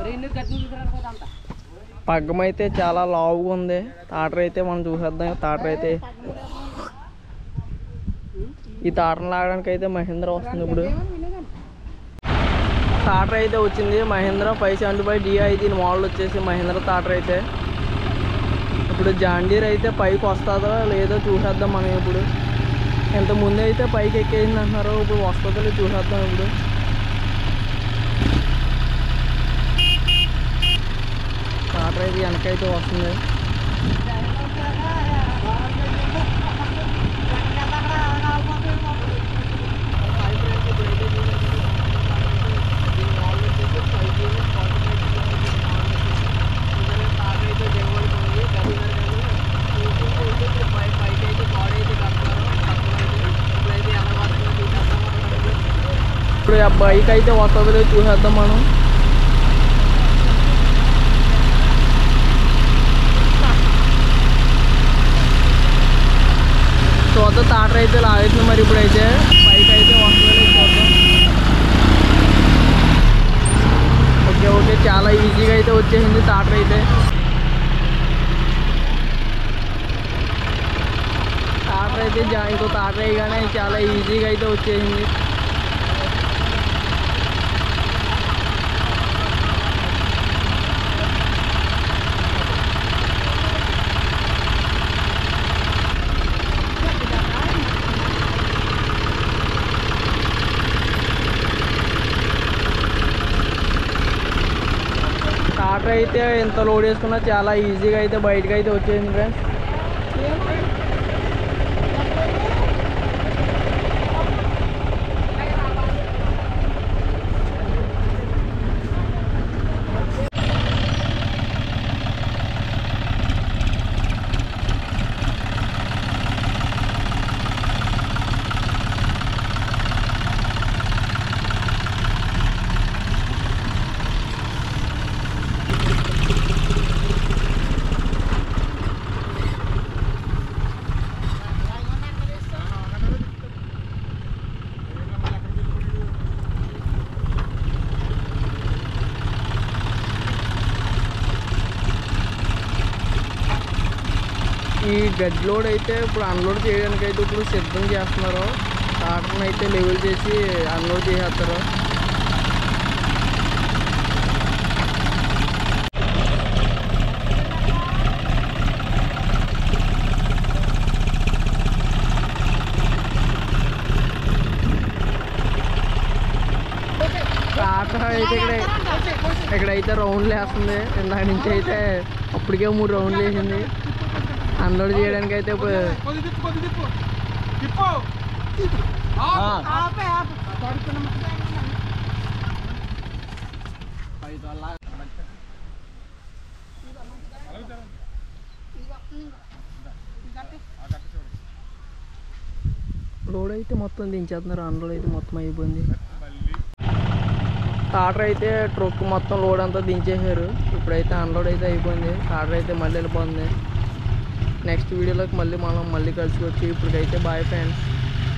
పగ్గం అయితే చాలా లావుగా ఉంది తాటర అయితే మనం చూసేద్దాం తాటర అయితే ఈ తాటను లాగడానికి అయితే మహేంద్ర వస్తుంది ఇప్పుడు తాటర అయితే వచ్చింది Mahindra five seventy five D దీని మోడల్ వచ్చేసి మహేంద్ర తాటర అయితే ఇప్పుడు జాండీర్ అయితే పైకి వస్తుందో లేదో చూసేద్దాం మనం ఇప్పుడు ఇంత ముందు అయితే పైకి ఎక్కేసింది అంటున్నారు ఇప్పుడు వస్తుందో లేదో చూసేద్దాం ఇప్పుడు టాటర్ అయితే వెనకైతే వస్తుంది ఇప్పుడు ఆ బైక్ అయితే వస్తుందో లేదో చూసేద్దాం మనం చూద్దాం తాటర్ అయితే లాగుతుంది మరి ఇప్పుడైతే బైక్ అయితే వస్తుందో లేదో చూద్దాం ఓకే ఓకే చాలా ఈజీగా అయితే వచ్చేసింది తాటర్ అయితే తాటర్ అయితే జా ఇంకో తాటర్ వేయగానే చాలా ఈజీగా అయితే వచ్చేసింది టాటర్ అయితే ఎంత లోడ్ వేసుకున్నా చాలా ఈజీగా అయితే బయటకు అయితే వచ్చేసింది ఫ్రెండ్స్ ఈ గడ్ లోడ్ అయితే ఇప్పుడు అన్లోడ్ చేయడానికి అయితే ఇప్పుడు సిద్ధం చేస్తున్నారు టాటర్ని అయితే లెవెల్ చేసి అన్లోడ్ చేసేస్తారు టాటర్ అయితే ఇక్కడ ఇక్కడైతే రౌండ్లు వేస్తుంది ఇందాక నుంచి అయితే అప్పటికే మూడు రౌండ్లు వేసింది అన్లోడ్ చేయడానికి అయితే ఇప్పుడు కొద్ది తిప్పు కొద్ది తిప్పు తిప్పు ఆపు. లోడ్ అయితే మొత్తం దించేస్తున్నారు అన్లోడ్ అయితే మొత్తం అయిపోయింది టాటర్ అయితే ట్రక్ మొత్తం లోడ్ అంతా దించేశారు ఇప్పుడైతే అన్లోడ్ అయితే అయిపోయింది టాటర్ అయితే మళ్ళీ వెళ్ళిపోతుంది నెక్స్ట్ వీడియోలోకి మళ్ళీ మనం మళ్ళీ కలుసుకోవచ్చు ఇప్పటికైతే బాయ్ ఫ్రెండ్స్